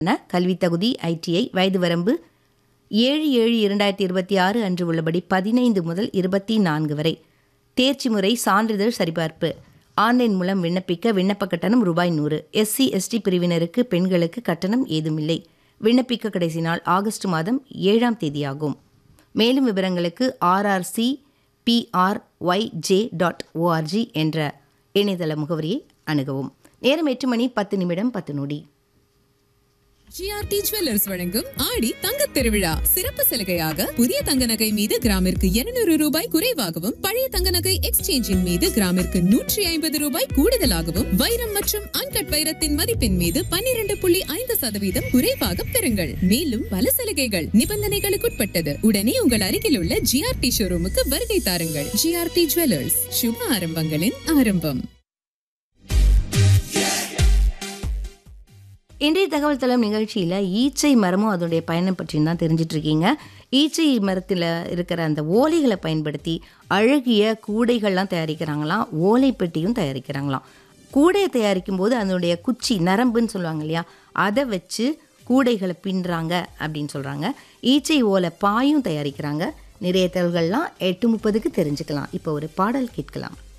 கல்வி தகுதி ஐடிஐ வயது வரம்பு ஏழு ஏழு இரண்டாயிரத்தி இருபத்தி ஆறு அன்று உள்ளபடி பதினைந்து முதல் இருபத்தி நான்கு வரை தேர்ச்சி முறை சான்றிதழ் சரிபார்ப்பு ஆன்லைன் மூலம் விண்ணப்பிக்க விண்ணப்ப கட்டணம் ரூபாய் நூறு எஸ்சி எஸ்டி பிரிவினருக்கு பெண்களுக்கு கட்டணம் ஏதுமில்லை விண்ணப்பிக்க கடைசி நாள் ஆகஸ்ட் மாதம் ஏழாம் தேதியாகும் மேலும் விவரங்களுக்கு ஆர்ஆர்சி பிஆர்ஒய்ஜே டாட் ஓஆர்ஜி என்ற இணையதள முகவரியை அணுகவும் நேரம் எட்டு மணி பத்து நிமிடம் பத்து நொடி ஜிஆர்டி ஜுவல்லர்ஸ் வழங்கும் ஆடி தங்கத் திருவிழா சிறப்பு சலுகையாக புதிய தங்க நகை மீது கிராமிற்கு 200 ரூபாய் குறைவாகவும் பழைய தங்க நகை எக்ஸ்சேஞ்சின் மீது கிராமிற்கு நூற்றி ஐம்பது ரூபாய் கூடுதலாகவும் வைரம் மற்றும் அன்கட் வைரத்தின் மதிப்பின் மீது 12.5% புள்ளி ஐந்து சதவீதம் குறைவாக பெறுங்கள் மேலும் பல சலுகைகள் நிபந்தனைகளுக்குட்பட்டது உடனே உங்கள் அருகில் உள்ள ஜிஆர்டி ஷோரூமுக்கு வருகை தாருங்கள் ஜிஆர்டி ஜுவல்லர்ஸ் சுப ஆரம்பங்களின் ஆரம்பம் இன்றைய தகவல் தளம் நிகழ்ச்சியில் ஈச்சை மரமும் அதனுடைய பயணம் பற்றியும் தான் தெரிஞ்சிட்டு இருக்கீங்க ஈச்சை மரத்தில் இருக்கிற அந்த ஓலைகளை பயன்படுத்தி அழகிய கூடைகள்லாம் தயாரிக்கிறாங்களாம் ஓலை பெட்டியும் தயாரிக்கிறாங்களாம் கூடையை தயாரிக்கும் போது அதனுடைய குச்சி நரம்புன்னு சொல்லுவாங்க இல்லையா அதை வச்சு கூடைகளை பின்னுறாங்க அப்படின்னு சொல்கிறாங்க ஈச்சை ஓலை பாயும் தயாரிக்கிறாங்க நிறைய தகவல்கள்லாம் எட்டு முப்பதுக்கு தெரிஞ்சுக்கலாம் இப்போ ஒரு பாடல் கேட்கலாம்